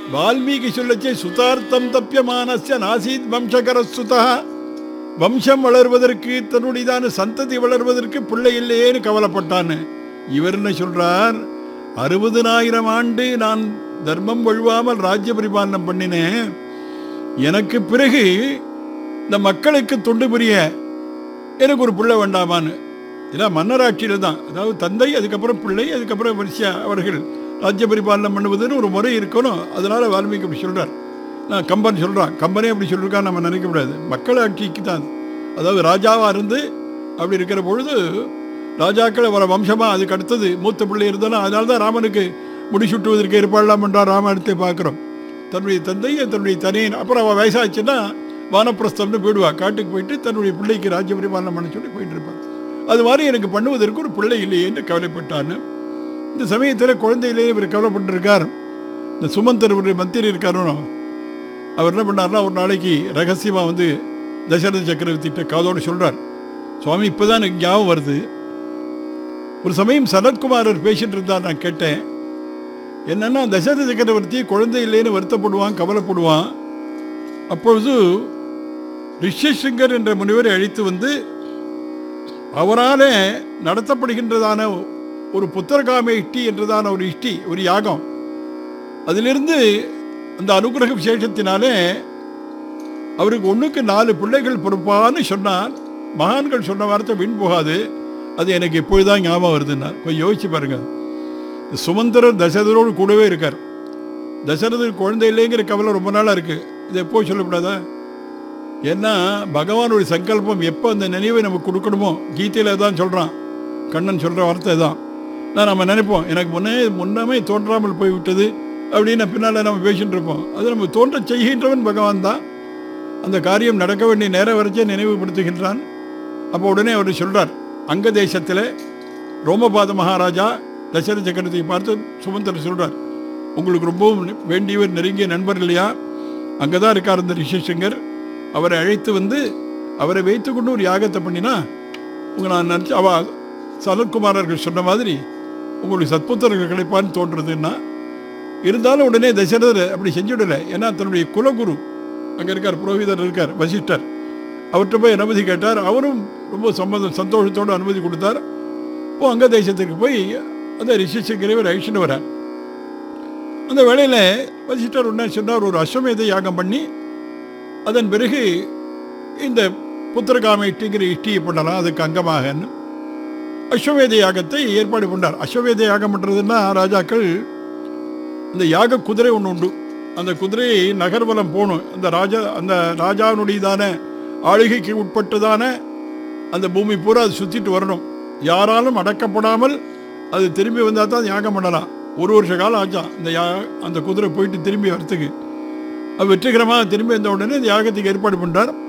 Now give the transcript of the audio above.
வால்மீகி சொல்லச்சே சுதார்த்தம் தப்பியமானஸ்ய நாசீத் வம்சகர சுதா வம்சம் வளர்வதற்கு தன்னுடையதான சந்ததி வளர்வதற்கு பிள்ளை இல்லையேன்னு கவலைப்பட்டான்னு இவர் என்ன சொல்றார் அறுபதனாயிரம் ஆண்டு நான் தர்மம் வழுவாமல் ராஜ்ய பரிபாலனம் பண்ணினேன் எனக்கு பிறகு இந்த மக்களுக்கு தொண்டு புரிய எனக்கு ஒரு பிள்ளை வேண்டாமான்னு இதான் மன்னராட்சியில் தான் அதாவது தந்தை அதுக்கப்புறம் பிள்ளை அதுக்கப்புறம் வரிசையா அவர்கள் ராஜ்ய பரிபாலனம் பண்ணுவதுன்னு ஒரு முறை இருக்கணும் அதனால வால்மீகி அப்படி சொல்றார் நான் கம்பன் சொல்றான் கம்பனே அப்படி சொல்லியிருக்கான்னு நம்ம நினைக்கக்கூடாது மக்கள் ஆட்சிக்கு தான் அதாவது ராஜாவாக இருந்து அப்படி இருக்கிற பொழுது ராஜாக்கள் வர வம்சமாக அதுக்கு அடுத்தது மூத்த பிள்ளை இருந்தாலும் அதனால தான் ராமனுக்கு முடிசூட்டுவதற்கு ஏற்பாடலாம் என்றார் ராமாயணத்தை பார்க்குறோம் தன்னுடைய தந்தை தன்னுடைய தனியன் அப்புறம் அவள் வயசாச்சுன்னா வானப்பிரஸ்தம்னு போயிடுவா காட்டுக்கு போயிட்டு தன்னுடைய பிள்ளைக்கு ராஜ்ய பரிபாலனம் பண்ண சொல்லி போயிட்டு இருப்பான் அது மாதிரி எனக்கு பண்ணுவதற்கு ஒரு பிள்ளை இல்லையே என்று கவலைப்பட்டான்னு இந்த சமயத்தில் குழந்தையிலேயே இவர் கவலைப்பட்டிருக்கார் இந்த சுமந்தர் ஒரு மந்திரி இருக்காரோ அவர் என்ன பண்ணார்னா ஒரு நாளைக்கு ரகசியமாக வந்து தசரத சக்கரவர்த்திட்ட காதோடு சொல்கிறார் சுவாமி இப்போ தான் எனக்கு ஞாபகம் வருது ஒரு சமயம் சனத்குமாரர் பேசிட்டு இருந்தார் நான் கேட்டேன் என்னன்னா தசரத சக்கரவர்த்தி குழந்தை இல்லைன்னு வருத்தப்படுவான் கவலைப்படுவான் அப்பொழுது ரிஷிசிங்கர் என்ற முனிவரை அழைத்து வந்து அவராலே நடத்தப்படுகின்றதான ஒரு புத்திரகாம இஷ்டி என்றதான ஒரு இஷ்டி ஒரு யாகம் அதிலிருந்து அந்த அனுகிரக விசேஷத்தினாலே அவருக்கு ஒன்றுக்கு நாலு பிள்ளைகள் பொறுப்பான்னு சொன்னார் மகான்கள் சொன்ன வார்த்தை வீண் போகாது அது எனக்கு இப்பொழுதுதான் ஞாபகம் வருதுன்னார் கொஞ்சம் யோசிச்சு பாருங்க இந்த சுமந்திரர் தசரதரோடு கூடவே இருக்கார் தசரதர் குழந்தை இல்லைங்கிற கவலை ரொம்ப நாளாக இருக்குது இதை எப்போ சொல்லக்கூடாதா ஏன்னா பகவானுடைய சங்கல்பம் எப்போ அந்த நினைவை நமக்கு கொடுக்கணுமோ கீதையில் தான் சொல்கிறான் கண்ணன் சொல்கிற வார்த்தை தான் நான் நம்ம நினைப்போம் எனக்கு முன்னே முன்னமே தோன்றாமல் போய்விட்டது அப்படின்னு பின்னால் நம்ம பேசிட்டு இருப்போம் அது நம்ம தோன்ற செய்கின்றவன் பகவான் தான் அந்த காரியம் நடக்க வேண்டிய நேரம் வரைச்சே நினைவுபடுத்துகின்றான் அப்போ உடனே அவர் சொல்கிறார் அங்க தேசத்தில் ரோமபாத மகாராஜா தசரத சக்கரத்தை பார்த்து சுமந்தர் சொல்கிறார் உங்களுக்கு ரொம்பவும் வேண்டியவர் நெருங்கிய நண்பர் இல்லையா அங்கே தான் இருக்கார் இந்த ரிஷிசங்கர் அவரை அழைத்து வந்து அவரை வைத்துக்கொண்டு ஒரு யாகத்தை பண்ணினா உங்களை நான் நினச்சி அவ சனத்குமாரர்கள் சொன்ன மாதிரி உங்களுக்கு சத்புத்திரர்கள் கிடைப்பான்னு தோன்றதுன்னா இருந்தாலும் உடனே தசரதர் அப்படி செஞ்சுடலை ஏன்னா தன்னுடைய குலகுரு அங்கே இருக்கார் புரோகிதர் இருக்கார் வசிஷ்டர் அவர்கிட்ட போய் அனுமதி கேட்டார் அவரும் ரொம்ப சம்மதம் சந்தோஷத்தோடு அனுமதி கொடுத்தார் ஓ அங்க தேசத்துக்கு போய் அந்த ரிஷிசங்கரவர் அழிச்சுட்டு வரார் அந்த வேளையில் வசிஷ்டர் உடனே சொன்னார் ஒரு அஸ்வமேத யாகம் பண்ணி அதன் பிறகு இந்த புத்திரகாம இஷ்டிங்கிற இஷ்டியை பண்ணலாம் அதுக்கு அங்கமாகன்னு அஸ்வமேத யாகத்தை ஏற்பாடு பண்ணார் அஸ்வமேத யாகம் பண்ணுறதுன்னா ராஜாக்கள் இந்த யாக குதிரை ஒன்று உண்டு அந்த குதிரையை நகர்வலம் போகணும் அந்த ராஜா அந்த ராஜாவினுடையதான ஆளுகைக்கு உட்பட்டதான அந்த பூமி பூரா அது சுற்றிட்டு வரணும் யாராலும் அடக்கப்படாமல் அது திரும்பி வந்தால் தான் யாகம் பண்ணலாம் ஒரு வருஷ காலம் ஆச்சான் இந்த யா அந்த குதிரை போயிட்டு திரும்பி வரத்துக்கு அது வெற்றிகரமாக திரும்பி வந்த உடனே இந்த யாகத்துக்கு ஏற்பாடு பண்ணுறார்